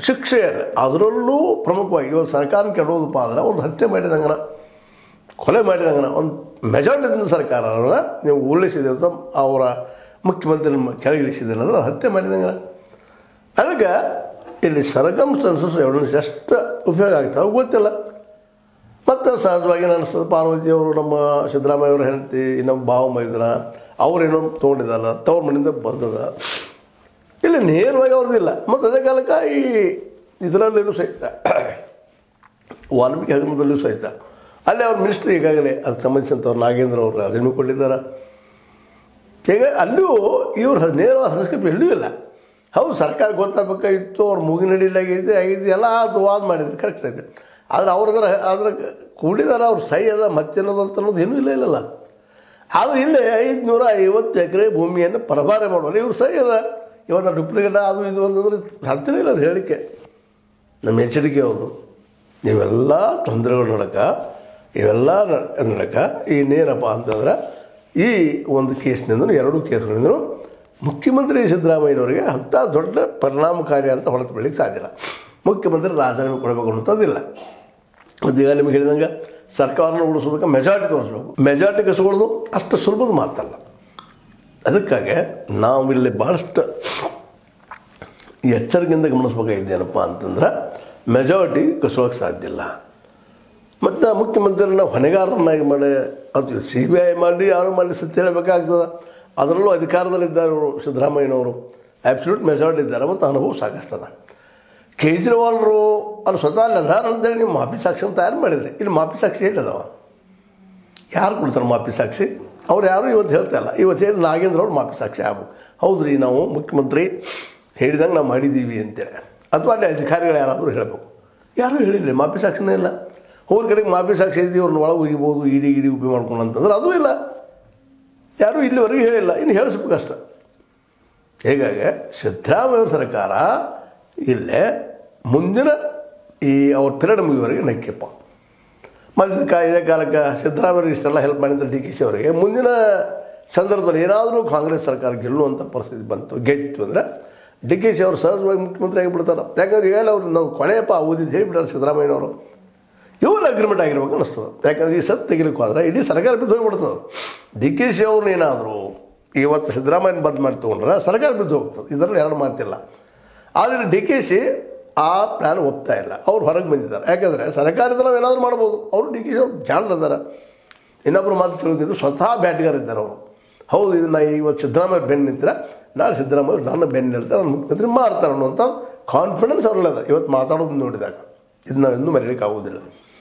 ಶಿಕ್ಷೆಯನ್ನು ಅದರಲ್ಲೂ ಪ್ರಮುಖವಾಗಿ ಇವತ್ತು ಸರ್ಕಾರ ಕೆಡೋದಪ್ಪ ಅಂದ್ರೆ ಒಂದು ಹತ್ಯೆ ಮಾಡಿದಂಗನ ಕೊಲೆ ಮಾಡಿದಂಗನ ಒಂದು ಮೆಜಾರಿಟಿದಿಂದ ಸರ್ಕಾರನ ನೀವು ಉರುಳಿಸಿದೆ ಅಂತ ಅವರ ಮುಖ್ಯಮಂತ್ರಿ ಕೆಳಗಿಳಿಸಿದೆ ಅಂದ್ರೆ ಅದು ಹತ್ಯೆ ಮಾಡಿದಂಗನ ಅದಕ್ಕೆ ಇಲ್ಲಿ ಸರ್ಕಮ್ಸ್ಟನ್ಸಸ್ ಎವಿಡೆನ್ಸ್ ಎಷ್ಟು ಉಪಯೋಗ ಆಗ್ತಾವೆ ಗೊತ್ತಿಲ್ಲ ಮತ್ತು ಸಹಜವಾಗಿ ನಾನು ಸ ಪಾರ್ವತಿಯವರು ನಮ್ಮ ಸಿದ್ದರಾಮಯ್ಯ ಅವ್ರ ಹೆಂಡತಿ ನಮ್ಮ ಬಾವು ಮೈದನ ಅವ್ರೇನೋ ತೊಗೊಂಡಿದ್ದಲ್ಲ ತವ್ರ ಮನೆಯಿಂದ ಬಂದದ ಇಲ್ಲಿ ನೇರವಾಗಿ ಅವ್ರದ್ದಿಲ್ಲ ಮತ್ತು ಅದೇ ಕಾಲಕ್ಕೆ ಈ ಇದರಲ್ಲಿನೂ ಸಹಿತ ವಾಲ್ಮೀಕಿ ಹಗರಣದಲ್ಲೂ ಸಹಿತ ಅಲ್ಲಿ ಅವ್ರ ಮಿನಿಸ್ಟ್ರಿ ಈಗಾಗಲೇ ಅದಕ್ಕೆ ಸಂಬಂಧಿಸಿದಂಥವ್ರು ನಾಗೇಂದ್ರ ಅವರು ರಾಜೀನಾಮೆ ಕೊಟ್ಟಿದ್ದಾರೆ ಈಗ ಅಲ್ಲೂ ಇವ್ರ ನೇರವಾದ ಹಸ್ತಕ್ಷೇಪ ಎಲ್ಲೂ ಇಲ್ಲ ಹೌದು ಸರ್ಕಾರ ಗೊತ್ತಾಗಬೇಕಾಗಿತ್ತು ಅವ್ರ ಮುಗಿನಡಿಲಾಗೈತೆ ಆಗೈತೆ ಎಲ್ಲ ಅದು ವಾದ ಮಾಡಿದ್ರು ಕರೆಕ್ಟ್ ಐತೆ ಆದರೆ ಅವ್ರದ್ರ ಅದ್ರ ಕೂಡಿದಾರ ಅವ್ರ ಸೈ ಅದ ಮತ್ತೇನದು ಅಂತ ಅನ್ನೋದು ಏನೂ ಇಲ್ಲ ಇಲ್ಲಲ್ಲ ಆದ್ರೆ ಇಲ್ಲೇ ಐದುನೂರ ಐವತ್ತು ಎಕರೆ ಭೂಮಿಯನ್ನು ಪರಭಾರೆ ಮಾಡೋರು ಇವ್ರು ಸೈ ಅದ ಇವತ್ತು ಡುಪ್ಲಿಕೇಟ ಅದು ಇದು ಅಂತಂದ್ರೆ ಸಾಧ್ಯನೇ ಇಲ್ಲ ಅದು ಹೇಳಿಕೆ ನಮ್ಮ ಎಚ್ಚರಿಕೆ ಅವರು ಇವೆಲ್ಲ ತೊಂದರೆಗಳು ನಡಕ ಇವೆಲ್ಲ ನ- ನಡಕ ಇನ್ನೇನಪ್ಪ ಅಂತಂದ್ರೆ ಈ ಒಂದು ಕೇಸ್ನಿಂದ ಎರಡು ಕೇಸ್ಗಳಿಂದ ಮುಖ್ಯಮಂತ್ರಿ ಸಿದ್ದರಾಮಯ್ಯನವರಿಗೆ ಅಂಥ ದೊಡ್ಡ ಪರಿಣಾಮಕಾರಿ ಅಂತ ಹೊರತು ಬೆಳಿಗ್ಗೆ ಸಾಧ್ಯ ಇಲ್ಲ ಮುಖ್ಯಮಂತ್ರಿ ರಾಜೀನಾಮೆ ಕೊಡಬೇಕು ಅನ್ನೋಂಥದ್ದಿಲ್ಲ ಮತ್ತು ಈಗ ನಿಮಗೆ ಹೇಳಿದಂಗೆ ಸರ್ಕಾರನ ಉಳಿಸೋದಕ್ಕೆ ಮೆಜಾರಿಟಿ ತೋರಿಸ್ಬೇಕು ಮೆಜಾರಿಟಿ ಕಸ್ಕೊಳ್ಳೋದು ಅಷ್ಟು ಸುಲಭದ ಮಾತಲ್ಲ ಅದಕ್ಕಾಗಿ ನಾವಿಲ್ಲಿ ಭಾಳಷ್ಟು ಎಚ್ಚರಿಕೆಯಿಂದ ಗಮನಿಸ್ಬೇಕಾಗಿದ್ದೇನಪ್ಪ ಅಂತಂದ್ರೆ ಮೆಜಾರಿಟಿ ಕಸೋಕ್ಕೆ ಸಾಧ್ಯ ಇಲ್ಲ ಮತ್ತು ಮುಖ್ಯಮಂತ್ರಿನ ಹೊಣೆಗಾರರನ್ನಾಗಿ ಮಾಡಿ ಅದು ಸಿ ಬಿ ಐ ಮಾಡಿ ಯಾರು ಮಾಡಿ ಸತ್ಯ ಹೇಳಬೇಕಾಗ್ತದೆ ಅದರಲ್ಲೂ ಅಧಿಕಾರದಲ್ಲಿದ್ದಾರೆ ಅವರು ಸಿದ್ದರಾಮಯ್ಯನವರು ಆ್ಯಬ್ಸಲ್ಯೂಟ್ ಮೆಜಾರಿಟಿ ಇದ್ದಾರೆ ಮತ್ತು ಅನುಭವ ಸಾಕಷ್ಟು ಅದ ಕೇಜ್ರಿವಾಲ್ರು ಅಲ್ಲಿ ಸ್ವತಃ ಅಲ್ಲಿ ಅದಾರ ಅಂತೇಳಿ ನೀವು ಮಾಪಿ ಸಾಕ್ಷಿನ ತಯಾರು ಮಾಡಿದ್ರಿ ಇಲ್ಲಿ ಮಾಪಿ ಸಾಕ್ಷಿ ಎಲ್ಲಿದಾವ ಯಾರು ಕೊಡ್ತಾರೆ ಮಾಪಿ ಸಾಕ್ಷಿ ಅವ್ರು ಯಾರು ಇವತ್ತು ಹೇಳ್ತಾ ಇಲ್ಲ ಇವತ್ತು ಹೇಳಿದ ನಾಗೇಂದ್ರ ಅವ್ರು ಮಾಪಿ ಸಾಕ್ಷಿ ಆಗ್ಬೇಕು ಹೌದು ರೀ ನಾವು ಮುಖ್ಯಮಂತ್ರಿ ಹೇಳಿದಂಗೆ ನಾವು ಮಾಡಿದ್ದೀವಿ ಅಂತೇಳಿ ಅಥವಾ ಅಲ್ಲಿ ಅಧಿಕಾರಿಗಳು ಯಾರಾದರೂ ಹೇಳಬೇಕು ಯಾರೂ ಹೇಳಿಲ್ಲ ಮಾಪಿ ಸಾಕ್ಷಿನೇ ಇಲ್ಲ ಹೋದ ಕಡೆಗೆ ಮಾಪಿ ಸಾಕ್ಷಿ ಇದ್ದು ಅವ್ರನ್ನ ಒಳಗೆ ಹೋಗಿಬೋದು ಇಡಿ ಇಡಿ ಉಪಯೋಗ ಮಾಡ್ಕೊಂಡು ಅಂತಂದ್ರೆ ಅದೂ ಇಲ್ಲ ಯಾರೂ ಇಲ್ಲಿವರೆಗೂ ಹೇಳಿಲ್ಲ ಇನ್ನು ಹೇಳಿಸ್ಬೇಕಷ್ಟ ಹೀಗಾಗಿ ಸಿದ್ದರಾಮಯ್ಯ ಸರ್ಕಾರ ಇಲ್ಲೇ ಮುಂದಿನ ಈ ಅವ್ರ ಪಿರಿಯಡ್ ಮುಗಿಯುವವರೆಗೆ ನಕ್ಕಿಪ್ಪ ಮತ್ತು ಕಾ ಇದೇ ಕಾಲಕ್ಕೆ ಸಿದ್ದರಾಮಯ್ಯ ಇಷ್ಟೆಲ್ಲ ಹೆಲ್ಪ್ ಮಾಡಿದ ಡಿ ಕೆ ಶಿ ಅವರಿಗೆ ಮುಂದಿನ ಸಂದರ್ಭದಲ್ಲಿ ಏನಾದರೂ ಕಾಂಗ್ರೆಸ್ ಸರ್ಕಾರ ಗೆಲ್ಲುವಂಥ ಪರಿಸ್ಥಿತಿ ಬಂತು ಗೆದ್ದು ಅಂದರೆ ಡಿ ಕೆ ಶಿ ಅವರು ಸಹಜವಾಗಿ ಮುಖ್ಯಮಂತ್ರಿ ಆಗಿಬಿಡ್ತಾರೆ ಯಾಕಂದ್ರೆ ಈಗಲೇ ಅವ್ರು ನಾವು ಕೊನೆಯಪ್ಪ ಓದಿದ್ದು ಹೇಳಿಬಿಟ್ಟಾರೆ ಸಿದ್ದರಾಮಯ್ಯನವರು ಇವ್ರ ಅಗ್ರಿಮೆಂಟ್ ಆಗಿರ್ಬೇಕು ಅನ್ನಿಸ್ತದೆ ಯಾಕಂದ್ರೆ ಈ ಸತ್ತು ತೆಗಿಲಿಕ್ಕೆ ಹೋದ್ರೆ ಇಡೀ ಸರ್ಕಾರ ಬಿದ್ದು ಹೋಗ್ಬಿಡ್ತದೆ ಡಿ ಕೆ ಶಿ ಅವ್ರನ್ನೇನಾದರೂ ಇವತ್ತು ಸಿದ್ದರಾಮಯ್ಯನ ಬಂದ್ ಮಾಡಿ ತೊಗೊಂಡ್ರೆ ಸರ್ಕಾರ ಬಿದ್ದು ಹೋಗ್ತದೆ ಇದರಲ್ಲಿ ಎರಡು ಮಾತಿಲ್ಲ ಆದರೆ ಡಿ ಕೆ ಶಿ ಆ ಪ್ಲ್ಯಾನ್ ಒಪ್ತಾ ಇಲ್ಲ ಅವ್ರು ಹೊರಗೆ ಬಂದಿದ್ದಾರೆ ಯಾಕಂದರೆ ಸರ್ಕಾರದಿಂದ ನಾವು ಏನಾದರೂ ಮಾಡ್ಬೋದು ಅವರು ಡಿ ಕೆ ಶಿ ಅವ್ರು ಜಾಣರಿದ್ದಾರೆ ಇನ್ನೊಬ್ಬರು ಮಾತು ಕೇಳೋದಿದ್ದು ಸ್ವತಃ ಬ್ಯಾಟ್ಗಾರ ಇದ್ದಾರೆ ಅವರು ಹೌದು ಇದನ್ನು ಇವತ್ತು ಸಿದ್ದರಾಮಯ್ಯ ಬೆನ್ನು ನಿಂತರೆ ನಾಳೆ ಸಿದ್ದರಾಮಯ್ಯ ನನ್ನ ಬೆನ್ನು ನಿಲ್ತಾರೆ ನನ್ನ ಮುಖ್ಯಮಂತ್ರಿ ಮಾಡ್ತಾರೆ ಅನ್ನುವಂಥ ಕಾನ್ಫಿಡೆನ್ಸ್ ಅವರಲ್ಲದ ಇವತ್ತು ಮಾತಾಡೋದು ನೋಡಿದಾಗ ಇದನ್ನ ಇನ್ನೂ ಮರೀಲಿಕ್ಕೆ ಆಗೋದಿಲ್ಲ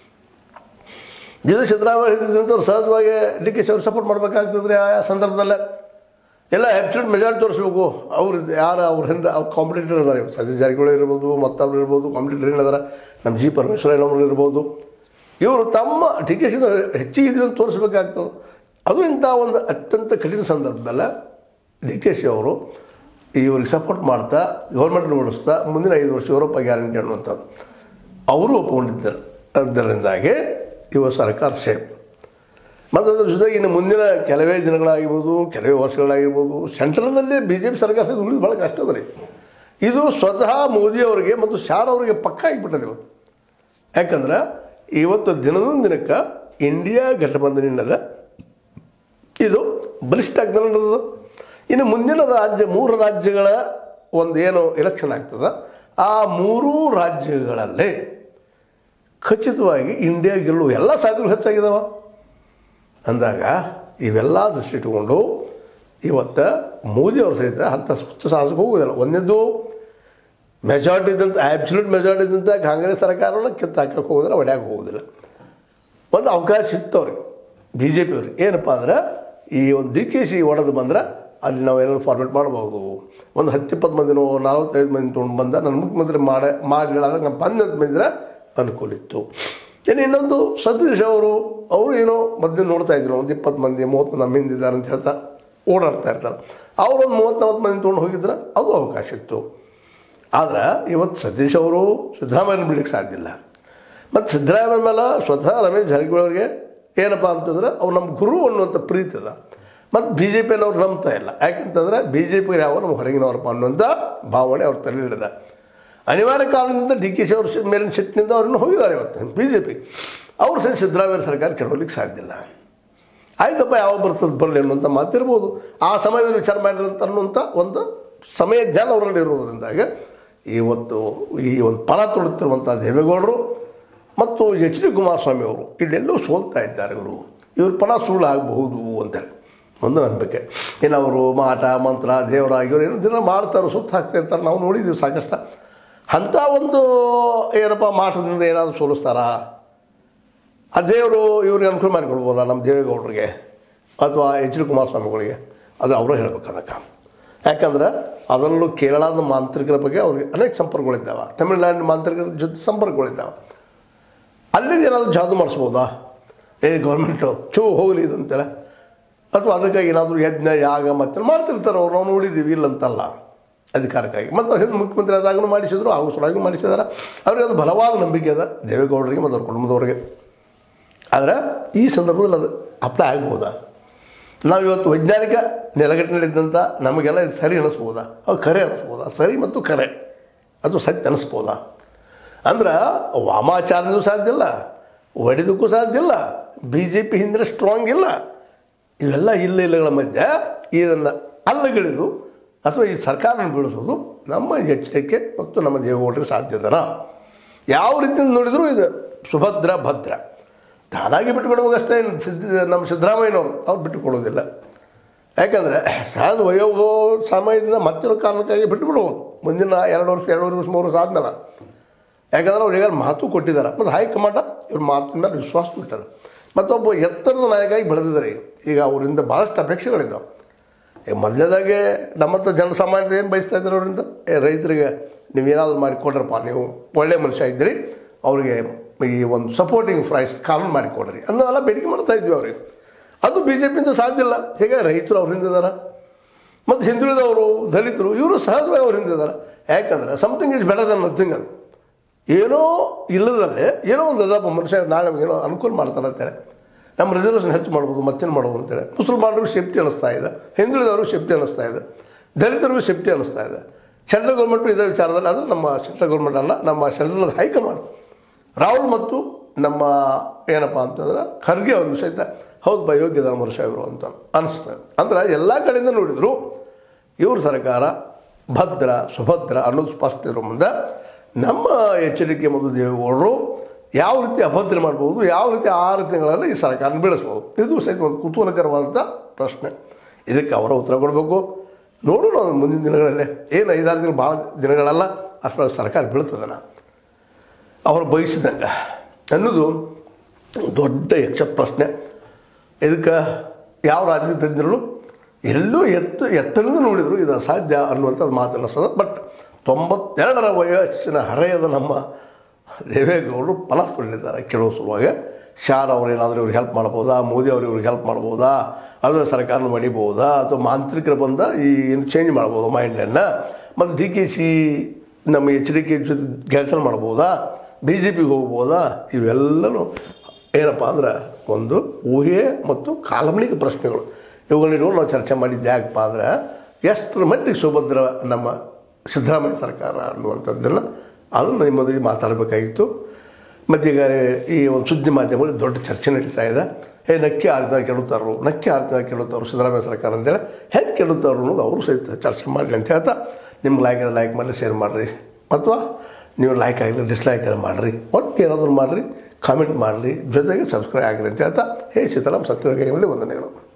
ಇದು ಸಿದ್ದರಾಮಯ್ಯ ಹಿಡಿದಂಥವ್ರು ಸಹಜವಾಗಿ ಡಿ ಕೆ ಶಿ ಅವ್ರು ಸಪೋರ್ಟ್ ಮಾಡಬೇಕಾಗ್ತದ್ರಿ ಆ ಸಂದರ್ಭದಲ್ಲೇ ಎಲ್ಲ ಆ್ಯಬ್ಸಲ್ಯೂಟ್ ಮೆಜಾರಿಟಿ ತೋರಿಸ್ಬೇಕು ಅವ್ರು ಯಾರು ಅವ್ರ ಹಿಂದೆ ಅವ್ರ ಕಾಂಪಿಟೇಟರ್ ಇದ್ದಾರೆ ಇವಾಗ ಸತೀಶ್ ಜಾರಕಿಹೊಳಿ ಇರ್ಬೋದು ಮತ್ತೊಬ್ರು ಇರ್ಬೋದು ಕಾಂಪಿಟೇಟರ್ ಏನಿದಾರೆ ನಮ್ಮ ಜಿ ಪರಮೇಶ್ವರಯ್ಯನವರು ಇರ್ಬೋದು ಇವರು ತಮ್ಮ ಡಿ ಕೆ ಶಿ ಹೆಚ್ಚಿಗೆ ಇದೀವಿ ಅಂತ ತೋರಿಸ್ಬೇಕಾಗ್ತದೆ ಅದು ಇಂಥ ಒಂದು ಅತ್ಯಂತ ಕಠಿಣ ಸಂದರ್ಭದಲ್ಲ ಡಿ ಕೆ ಶಿ ಅವರು ಇವ್ರಿಗೆ ಸಪೋರ್ಟ್ ಮಾಡ್ತಾ ಗೌರ್ಮೆಂಟ್ ಉಳಿಸ್ತಾ ಮುಂದಿನ ಐದು ವರ್ಷ ಯುರೋಪ ಗ್ಯಾರಂಟಿ ಅನ್ನುವಂಥದ್ದು ಅವರು ಒಪ್ಕೊಂಡಿದ್ದರು ಅದರಿಂದಾಗಿ ಇವ ಸರ್ಕಾರ ಶೇಪ್ ಮತ್ತು ಅದ್ರ ಜೊತೆಗೆ ಇನ್ನು ಮುಂದಿನ ಕೆಲವೇ ದಿನಗಳಾಗಿರ್ಬೋದು ಕೆಲವೇ ವರ್ಷಗಳಾಗಿರ್ಬೋದು ಸೆಂಟ್ರಲ್ನಲ್ಲಿ ಬಿ ಜೆ ಪಿ ಸರ್ಕಾರ ಸಹಿತ ಉಳಿದು ಭಾಳ ಕಷ್ಟ ಅದ ರೀ ಇದು ಸ್ವತಃ ಮೋದಿಯವರಿಗೆ ಮತ್ತು ಶಾರ್ ಅವರಿಗೆ ಪಕ್ಕ ಆಗಿಬಿಟ್ಟದೆ ಇವತ್ತು ಯಾಕಂದ್ರೆ ಇವತ್ತು ದಿನದೊಂದು ದಿನಕ್ಕೆ ಇಂಡಿಯಾ ಘಟಬಂಧನಿನದ ಇದು ಬಲಿಷ್ಠ ಆಗ್ತಾನೆ ನಡೆದದು ಇನ್ನು ಮುಂದಿನ ರಾಜ್ಯ ಮೂರು ರಾಜ್ಯಗಳ ಒಂದು ಏನು ಎಲೆಕ್ಷನ್ ಆಗ್ತದ ಆ ಮೂರೂ ರಾಜ್ಯಗಳಲ್ಲಿ ಖಚಿತವಾಗಿ ಇಂಡಿಯಾ ಗೆಲ್ಲುವ ಎಲ್ಲ ಸಾಧ್ಯತೆಗಳು ಹೆಚ್ಚಾಗಿದ್ದಾವ ಅಂದಾಗ ಇವೆಲ್ಲ ದೃಷ್ಟಿ ಇಟ್ಕೊಂಡು ಇವತ್ತು ಮೋದಿ ಅವ್ರ ಸಹಿತ ಅಂಥ ಸ್ವಚ್ಛ ಸಾಹಸಕ್ಕೆ ಹೋಗೋದಿಲ್ಲ ಒಂದನೇದು ಮೆಜಾರಿಟಿ ಇದ್ದಂಥ ಆ್ಯಬ್ಸಲ್ಯೂಟ್ ಮೆಜಾರಿಟಿ ಇದ್ದಂಥ ಕಾಂಗ್ರೆಸ್ ಸರ್ಕಾರನ ಕಿತ್ತಾಕಕ್ಕೆ ಹೋಗೋದಿಲ್ಲ ಹೊಡ್ಯಾಕೆ ಹೋಗೋದಿಲ್ಲ ಒಂದು ಅವಕಾಶ ಇತ್ತು ಅವ್ರಿಗೆ ಬಿ ಜೆ ಪಿ ಅವ್ರಿಗೆ ಏನಪ್ಪ ಅಂದ್ರೆ ಈ ಒಂದು ಡಿ ಕೆ ಸಿ ಒಡೆದು ಬಂದ್ರೆ ಅಲ್ಲಿ ನಾವು ಏನಾದ್ರು ಫಾರ್ಮೇಟ್ ಮಾಡ್ಬೋದು ಒಂದು ಹತ್ತು ಇಪ್ಪತ್ತು ಮಂದಿನೋ ನಲವತ್ತೈದು ಮಂದಿ ತೊಗೊಂಡು ಬಂದ ನನ್ನ ಮುಖ್ಯಮಂತ್ರಿ ಮಾಡಿ ಮಾಡಲಿಲ್ಲ ಅದಾಗ ನಾನು ಬಂದ ಬಂದರೆ ಅನುಕೂಲ ಇತ್ತು ಇನ್ನು ಇನ್ನೊಂದು ಸತೀಶ್ ಅವರು ಅವರು ಏನೋ ಮಧ್ಯೆ ನೋಡ್ತಾ ಇದ್ರು ಒಂದು ಇಪ್ಪತ್ತು ಮಂದಿ ಮೂವತ್ತು ಮಂದಿ ನಮ್ಮ ಹಿಂದಿದ್ದಾರೆ ಅಂತ ಹೇಳ್ತಾ ಓಡಾಡ್ತಾ ಇರ್ತಾರೆ ಅವ್ರು ಒಂದು ಮೂವತ್ತು ನಲ್ವತ್ತು ಮಂದಿ ತೊಗೊಂಡು ಹೋಗಿದ್ರೆ ಅದು ಅವಕಾಶ ಇತ್ತು ಆದ್ರೆ ಇವತ್ತು ಸತೀಶ್ ಅವರು ಸಿದ್ದರಾಮಯ್ಯನ ಬಿಡ್ಲಿಕ್ಕೆ ಸಾಧ್ಯ ಇಲ್ಲ ಮತ್ತು ಸಿದ್ದರಾಮಯ್ಯ ಮೇಲೆ ಸ್ವತಃ ರಮೇಶ್ ಜಾರಕಿಹೊಳಿ ಅವರಿಗೆ ಏನಪ್ಪ ಅಂತಂದ್ರೆ ಅವ್ರು ನಮ್ಮ ಗುರು ಅನ್ನುವಂಥ ಪ್ರೀತಿ ಅದ ಮತ್ತು ಬಿ ಜೆ ಪಿಯವ್ರು ನಂಬ್ತಾ ಇಲ್ಲ ಯಾಕಂತಂದ್ರೆ ಬಿ ಜೆ ಪಿ ಯಾವ ನಮ್ಮ ಹೊರಗಿನವರಪ್ಪ ಅನ್ನುವಂಥ ಭಾವನೆ ಅವ್ರ ತಲೆಯಲ್ಲಿದೆ ಅನಿವಾರ್ಯ ಕಾರಣದಿಂದ ಡಿ ಕೆ ಶಿ ಅವ್ರ ಸಿ- ಮೇಲಿನ ಸಿಟ್ಟಿನಿಂದ ಅವ್ರನ್ನ ಹೋಗಿದ್ದಾರೆ ಇವತ್ತು ಬಿ ಜೆ ಪಿ ಅವ್ರು ಸಹ ಸಿದ್ದರಾಮಯ್ಯ ಸರ್ಕಾರ ಕೆಡವಲಿಕ್ಕೆ ಸಾಧ್ಯ ಇಲ್ಲ ಆಯ್ತಪ್ಪ ಯಾವ ಬರ್ತದೆ ಬರಲಿ ಅನ್ನುವಂಥ ಮಾತಿರ್ಬೋದು ಆ ಸಮಯದಲ್ಲಿ ವಿಚಾರ ಮಾಡಿರಿ ಅಂತ ಅನ್ನುವಂಥ ಒಂದು ಸಮಯ ಜ್ಞಾನ ಅವರಲ್ಲಿ ಇರೋದ್ರಿಂದಾಗ ಇವತ್ತು ಈ ಒಂದು ಫಲ ತೊಡುತ್ತಿರುವಂಥ ದೇವೇಗೌಡರು ಮತ್ತು ಎಚ್ ಡಿ ಕುಮಾರಸ್ವಾಮಿ ಅವರು ಇಲ್ಲೆಲ್ಲೋ ಸೋಲ್ತಾ ಇದ್ದಾರೆ ಇವರು ಇವ್ರ ಫಲ ಸುಳ್ಳು ಆಗಬಹುದು ಅಂತೇಳಿ ಒಂದು ನಂಬಿಕೆ ಇನ್ನು ಅವರು ಮಾಟ ಮಂತ್ರ ದೇವರ ಇವರು ಏನು ದಿನ ಮಾಡ್ತಾರೆ ಸುತ್ತ ಹಾಕ್ತಾ ಇರ್ತಾರೆ ನಾವು ನೋಡಿದ್ದೀವಿ ಸಾಕಷ್ಟು ಅಂಥ ಒಂದು ಏನಪ್ಪ ಮಾಟದಿಂದ ಏನಾದರೂ ಸೋಲಿಸ್ತಾರಾ ಆ ದೇವರು ಇವ್ರಿಗೆ ಅನುಕೂಲ ಮಾಡಿಕೊಡ್ಬೋದಾ ನಮ್ಮ ದೇವೇಗೌಡರಿಗೆ ಅಥವಾ ಎಚ್ ಡಿ ಕುಮಾರಸ್ವಾಮಿಗಳಿಗೆ ಅದು ಅವರು ಹೇಳ್ಬೇಕು ಅದಕ್ಕೆ ಯಾಕಂದ್ರೆ ಅದರಲ್ಲೂ ಕೇರಳದ ಮಾಂತ್ರಿಕರ ಬಗ್ಗೆ ಅವ್ರಿಗೆ ಅನೇಕ ಸಂಪರ್ಕಗಳಿದ್ದಾವೆ ತಮಿಳುನಾಡಿನ ಮಾಂತ್ರಿಕರ ಜೊತೆ ಸಂಪರ್ಕಗಳಿದ್ದಾವೆ ಅಲ್ಲಿದ್ದು ಏನಾದರೂ ಜಾದು ಮಾಡಿಸ್ಬೋದಾ ಏ ಗೌರ್ಮೆಂಟು ಚೂ ಹೋಗಲಿ ಇದು ಅಂತೇಳಿ ಅಥವಾ ಅದಕ್ಕಾಗಿ ಏನಾದರೂ ಯಜ್ಞ ಯಾಗ ಮತ್ತೆ ಮಾಡ್ತಿರ್ತಾರೆ ಅವ್ರು ನಾವು ನೋಡಿದ್ದೀವಿ ಇಲ್ಲಂತಲ್ಲ ಅಧಿಕಾರಕ್ಕಾಗಿ ಮತ್ತು ಹಿಂದೆ ಮುಖ್ಯಮಂತ್ರಿ ಆದಾಗೂ ಮಾಡಿಸಿದ್ರು ಹಾಗೂ ಸಲುವಾಗಿ ಮಾಡಿಸಿದಾರೆ ಅವ್ರಿಗೆ ಒಂದು ಬಲವಾದ ನಂಬಿಕೆ ಅದ ದೇವೇಗೌಡರಿಗೆ ಮತ್ತು ಅವ್ರ ಕುಟುಂಬದವ್ರಿಗೆ ಆದರೆ ಈ ಸಂದರ್ಭದಲ್ಲಿ ಅದು ಅಪ್ಲೈ ಆಗ್ಬೋದಾ ನಾವು ಇವತ್ತು ವೈಜ್ಞಾನಿಕ ನೆಲಗಟ್ಟಿನಲ್ಲಿದ್ದಂಥ ನಮಗೆಲ್ಲ ಇದು ಸರಿ ಅನ್ನಿಸ್ಬೋದಾ ಅವು ಕರೆ ಅನ್ನಿಸ್ಬೋದಾ ಸರಿ ಮತ್ತು ಕರೆ ಅದು ಸತ್ಯ ಅನ್ನಿಸ್ಬೋದಾ ಅಂದ್ರೆ ವಾಮಾಚಾರನೂ ಸಾಧ್ಯ ಇಲ್ಲ ಒಡೆದಕ್ಕೂ ಸಾಧ್ಯ ಇಲ್ಲ ಬಿ ಜೆ ಪಿ ಹಿಂದಿನ ಸ್ಟ್ರಾಂಗ್ ಇಲ್ಲ ಇವೆಲ್ಲ ಇಲ್ಲ ಇಲ್ಲಗಳ ಮಧ್ಯೆ ಇದನ್ನು ಅಲ್ಲಗಳಿದು ಅಥವಾ ಈ ಸರ್ಕಾರನ ಬೀಳಿಸೋದು ನಮ್ಮ ಎಚ್ಚರಿಕೆ ಮತ್ತು ನಮ್ಮ ದೇವೇಗೌಡರಿಗೆ ಸಾಧ್ಯದನ ಯಾವ ರೀತಿಯಿಂದ ನೋಡಿದರೂ ಇದು ಸುಭದ್ರ ಭದ್ರ ತಾನಾಗಿ ಬಿಟ್ಟುಕೊಡ್ಬೇಕಷ್ಟೇ ಇನ್ನು ಸಿದ್ದ ನಮ್ಮ ಸಿದ್ದರಾಮಯ್ಯನವರು ಅವ್ರು ಬಿಟ್ಟುಕೊಡೋದಿಲ್ಲ ಯಾಕಂದರೆ ಸಹಜ ವಯೋ ಸಮಯದಿಂದ ಮತ್ತಿರೋ ಕಾರಣಕ್ಕಾಗಿ ಬಿಟ್ಟು ಬಿಡ್ಬೋದು ಮುಂದಿನ ಎರಡು ವರ್ಷ ಎರಡೂವರೆ ವರ್ಷ ಮೂರು ವರ್ಷ ಆದ್ಮೇಲೆ ಯಾಕಂದ್ರೆ ಅವ್ರು ಈಗ ಮಾತು ಕೊಟ್ಟಿದ್ದಾರೆ ಮತ್ತು ಹೈಕಮಾಂಡ ಇವ್ರ ಮಾತಿನ ಮೇಲೆ ವಿಶ್ವಾಸ ಬಿಟ್ಟದ ಮತ್ತೊಬ್ಬ ಎತ್ತರದ ನಾಯಕಾಗಿ ಬೆಳೆದಿದ್ದಾರೆ ಈಗ ಈಗ ಅವರಿಂದ ಭಾಳಷ್ಟು ಅಪೇಕ್ಷೆಗಳಿದ್ದಾವೆ ಈಗ ಮೊದಲನೇದಾಗೆ ನಮ್ಮಂಥ ಜನಸಾಮಾನ್ಯರು ಏನು ಬಯಸ್ತಾ ಇದ್ದಾರೆ ಅವರಿಂದ ಏ ರೈತರಿಗೆ ನೀವೇನಾದರೂ ಮಾಡಿ ಕೊಡ್ರಪ್ಪ ನೀವು ಒಳ್ಳೆ ಮನುಷ್ಯ ಇದ್ದೀರಿ ಅವರಿಗೆ ಈ ಒಂದು ಸಪೋರ್ಟಿಂಗ್ ಪ್ರೈಸ್ ಕಾನೂನು ಮಾಡಿಕೊಡ್ರಿ ಅನ್ನೋಲ್ಲ ಬೇಡಿಕೆ ಮಾಡ್ತಾ ಇದ್ವಿ ಅವ್ರಿಗೆ ಅದು ಬಿ ಜೆ ಪಿಯಿಂದ ಸಾಧ್ಯ ಇಲ್ಲ ಹೇಗೆ ರೈತರು ಅವ್ರ ಹಿಂದಿದ್ದಾರೆ ಮತ್ತು ಹಿಂದುಳಿದವರು ದಲಿತರು ಇವರು ಸಹಜವಾಗಿ ಅವ್ರ ಹಿಂದಿದ್ದಾರೆ ಯಾಕಂದ್ರೆ something is better than nothing ಅಂತ ಏನೋ ಇಲ್ಲದಲ್ಲೇ ಏನೋ ಒಂದು ಅದಪ್ಪ ಮನುಷ್ಯ ನಾಳೆ ಏನೋ ಅನುಕೂಲ ಮಾಡ್ತಾನೆ ಅಂತೇಳಿ ನಮ್ಮ ರಿಸರ್ವೇಷನ್ ಹೆಚ್ಚು ಮಾಡ್ಬೋದು ಮತ್ತೇನು ಮಾಡ್ಬೋದು ಅಂತೇಳಿ ಮುಸಲ್ಮಾನರಿಗೂ ಸೇಫ್ಟಿ ಅನ್ನಿಸ್ತಾ ಇದೆ ಹಿಂದುಳಿದವ್ರಿಗೂ ಸೇಫ್ಟಿ ಅನ್ನಿಸ್ತಾ ಇದೆ ದಲಿತರಿಗೂ ಸೇಫ್ಟಿ ಅನ್ನಿಸ್ತಾ ಇದೆ ಸೆಂಟ್ರಲ್ ಗೌರ್ಮೆಂಟು ಇದೇ ವಿಚಾರದಲ್ಲಿ ಅದು ನಮ್ಮ ಸೆಂಟ್ರಲ್ ಗೌರ್ಮೆಂಟ್ ಅಲ್ಲ ನಮ್ಮ ಸೆಂಟ್ರಲ್ ಹೈಕಮಾಂಡ್ ರಾಹುಲ್ ಮತ್ತು ನಮ್ಮ ಏನಪ್ಪ ಅಂತಂದ್ರೆ ಖರ್ಗೆ ಅವ್ರಿಗೆ ಸಹಿತ ಹೌದು ಬಾ ಯೋಗ್ಯದ ಮನುಷ್ಯ ಇವರು ಅಂತ ಅನಿಸ್ತದೆ ಅಂದ್ರೆ ಎಲ್ಲ ಕಡೆಯಿಂದ ನೋಡಿದ್ರು ಇವ್ರ ಸರ್ಕಾರ ಭದ್ರ ಸುಭದ್ರ ಅನ್ನೋದು ಸ್ಪಷ್ಟ ಇರೋ ಮುಂದೆ ನಮ್ಮ ಎಚ್ಚರಿಕೆ ಮತ್ತು ದೇವೇಗೌಡರು ಯಾವ ರೀತಿ ಅಭದ್ರ ಮಾಡ್ಬೋದು ಯಾವ ರೀತಿ ಆರು ತಿಂಗಳಲ್ಲಿ ಈ ಸರ್ಕಾರನ ಬೆಳೆಸ್ಬೋದು ಇದು ಸಹಿತ ಒಂದು ಕುತೂಹಲಕರವಾದಂಥ ಪ್ರಶ್ನೆ ಇದಕ್ಕೆ ಅವರ ಉತ್ತರ ಕೊಡಬೇಕು ನೋಡೋಣ ಅದು ಮುಂದಿನ ದಿನಗಳಲ್ಲಿ ಏನು ಐದಾರು ದಿನ ಭಾಳ ದಿನಗಳಲ್ಲ ಅಷ್ಟರಲ್ಲಿ ಸರ್ಕಾರ ಬೀಳ್ತದನ ಅವರು ಬಯಸಿದಂಗೆ ಅನ್ನೋದು ದೊಡ್ಡ ಯಕ್ಷ ಪ್ರಶ್ನೆ ಇದಕ್ಕೆ ಯಾವ ರಾಜಕೀಯ ತಜ್ಞರು ಎಲ್ಲೋ ಎತ್ತು ಎತ್ತರದಿಂದ ನೋಡಿದರು ಇದು ಅಸಾಧ್ಯ ಅನ್ನುವಂಥದ್ದು ಮಾತು ಅನ್ನಿಸ್ತದೆ ಬಟ್ ತೊಂಬತ್ತೆರಡರ ವಯಸ್ಸಿನ ಹರೆಯದ ನಮ್ಮ ದೇವೇಗೌಡರು ಫಲ ತೊಗೊಂಡಿದ್ದಾರೆ ಕೆಲವು ಸಲುವಾಗಿ ಶಾರ್ ಅವ್ರು ಏನಾದರೂ ಇವ್ರಿಗೆ ಹೆಲ್ಪ್ ಮಾಡ್ಬೋದಾ ಮೋದಿ ಅವ್ರು ಇವ್ರಿಗೆ ಹೆಲ್ಪ್ ಮಾಡ್ಬೋದಾ ಅದರ ಸರ್ಕಾರನ ಮಡಿಬೋದಾ ಅಥವಾ ಮಾಂತ್ರಿಕರು ಬಂದ ಈ ಏನು ಚೇಂಜ್ ಮಾಡ್ಬೋದು ಮೈಂಡನ್ನು ಮತ್ತು ಡಿ ಕೆ ಸಿ ನಮ್ಮ ಎಚ್ ಡಿ ಕೆ ಜೊತೆ ಕೆಲಸ ಮಾಡ್ಬೋದಾ ಬಿ ಜೆ ಪಿಗೆ ಹೋಗ್ಬೋದಾ ಇವೆಲ್ಲನೂ ಏನಪ್ಪ ಅಂದ್ರೆ ಒಂದು ಊಹೆ ಮತ್ತು ಕಾಲ್ಪನಿಕ ಪ್ರಶ್ನೆಗಳು ಇವುಗಳನ್ನ ನಾವು ಚರ್ಚೆ ಮಾಡಿದ್ದು ಯಾಕಪ್ಪ ಅಂದ್ರೆ ಎಷ್ಟರ ಮಟ್ಟಿಗೆ ಸುಭದ್ರ ನಮ್ಮ ಸಿದ್ದರಾಮಯ್ಯ ಸರ್ಕಾರ ಅನ್ನುವಂಥದ್ದನ್ನು ಅದನ್ನು ನಿಮ್ಮದಿಗೆ ಮಾತಾಡಬೇಕಾಗಿತ್ತು ಮತ್ತೀಗ ಈ ಒಂದು ಸುದ್ದಿ ಮಾಧ್ಯಮಗಳು ದೊಡ್ಡ ಚರ್ಚೆ ನಡೀತಾ ಇದೆ ಏ ನಕ್ಕಿ ಆರು ದಿನ ಕೆಡುತ್ತಾರು ನಕ್ಕಿ ಆರು ದಿನ ಕೆಡುತ್ತಾರು ಸಿದ್ದರಾಮಯ್ಯ ಸರ್ಕಾರ ಅಂತೇಳಿ ಹೆಂಗೆ ಕೆಡುತ್ತಾರು ಅನ್ನೋದು ಅವರು ಸಹಿತ ಚರ್ಚೆ ಮಾಡಲಿ ಅಂತ ಹೇಳ್ತಾ ನಿಮ್ಗೆ ಲೈಕ್ ಇದೆ ಲೈಕ್ ಮಾಡಿ ಶೇರ್ ಮಾಡಿರಿ ಅಥವಾ ನೀವು ಲೈಕ್ ಆಗಲಿ ಡಿಸ್ಲೈಕ್ ಮಾಡಿರಿ ಒಟ್ಟು ಏನಾದರೂ ಮಾಡಿರಿ ಕಾಮೆಂಟ್ ಮಾಡಿರಿ ಜೊತೆಗೆ ಸಬ್ಸ್ಕ್ರೈಬ್ ಆಗಿರಿ ಅಂತ ಹೇಳ್ತಾ ಹೇ ಸೀತಾರಾಮ್ ಸತ್ಯದ ಕೈಗಳಲ್ಲಿ ವಂದನೆಗಳು